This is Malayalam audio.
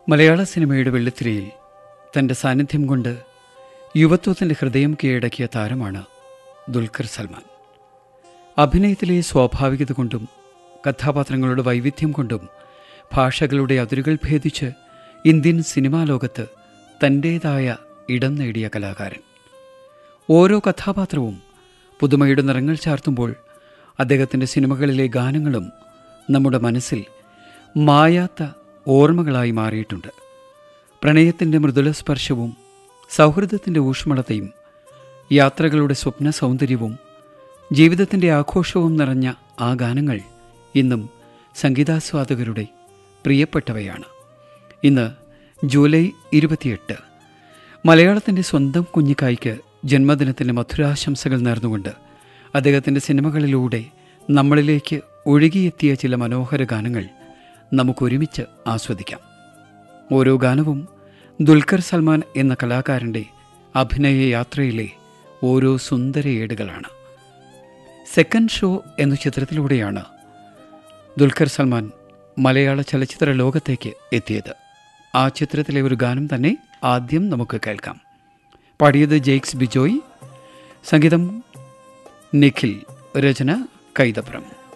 മലയാള സിനിമയുടെ വെള്ളിത്തിരയിൽ തൻ്റെ സാന്നിധ്യം കൊണ്ട് യുവത്വത്തിൻ്റെ ഹൃദയം കീഴടക്കിയ താരമാണ് ദുൽഖർ സൽമാൻ അഭിനയത്തിലെ സ്വാഭാവികത കൊണ്ടും കഥാപാത്രങ്ങളുടെ വൈവിധ്യം കൊണ്ടും ഭാഷകളുടെ അതിരുകൾ ഭേദിച്ച് ഇന്ത്യൻ സിനിമാ ലോകത്ത് തൻ്റേതായ ഇടം നേടിയ കലാകാരൻ ഓരോ കഥാപാത്രവും പുതുമയുടെ നിറങ്ങൾ ചാർത്തുമ്പോൾ അദ്ദേഹത്തിൻ്റെ സിനിമകളിലെ ഗാനങ്ങളും നമ്മുടെ മനസ്സിൽ മായാത്ത ഓർമ്മകളായി മാറിയിട്ടുണ്ട് പ്രണയത്തിൻ്റെ മൃദുല സ്പർശവും സൗഹൃദത്തിൻ്റെ ഊഷ്മളതയും യാത്രകളുടെ സ്വപ്ന സൗന്ദര്യവും ജീവിതത്തിൻ്റെ ആഘോഷവും നിറഞ്ഞ ആ ഗാനങ്ങൾ ഇന്നും സംഗീതാസ്വാദകരുടെ പ്രിയപ്പെട്ടവയാണ് ഇന്ന് ജൂലൈ ഇരുപത്തിയെട്ട് മലയാളത്തിൻ്റെ സ്വന്തം കുഞ്ഞിക്കായ്ക്ക് ജന്മദിനത്തിൻ്റെ മധുരാശംസകൾ നേർന്നുകൊണ്ട് അദ്ദേഹത്തിൻ്റെ സിനിമകളിലൂടെ നമ്മളിലേക്ക് ഒഴുകിയെത്തിയ ചില മനോഹര ഗാനങ്ങൾ നമുക്കൊരുമിച്ച് ആസ്വദിക്കാം ഓരോ ഗാനവും ദുൽഖർ സൽമാൻ എന്ന കലാകാരൻ്റെ അഭിനയ യാത്രയിലെ ഓരോ സുന്ദര ഏടുകളാണ് സെക്കൻഡ് ഷോ എന്ന ചിത്രത്തിലൂടെയാണ് ദുൽഖർ സൽമാൻ മലയാള ചലച്ചിത്ര ലോകത്തേക്ക് എത്തിയത് ആ ചിത്രത്തിലെ ഒരു ഗാനം തന്നെ ആദ്യം നമുക്ക് കേൾക്കാം പാടിയത് ജെയ്ക്സ് ബിജോയ് സംഗീതം നിഖിൽ രചന കൈതപ്രം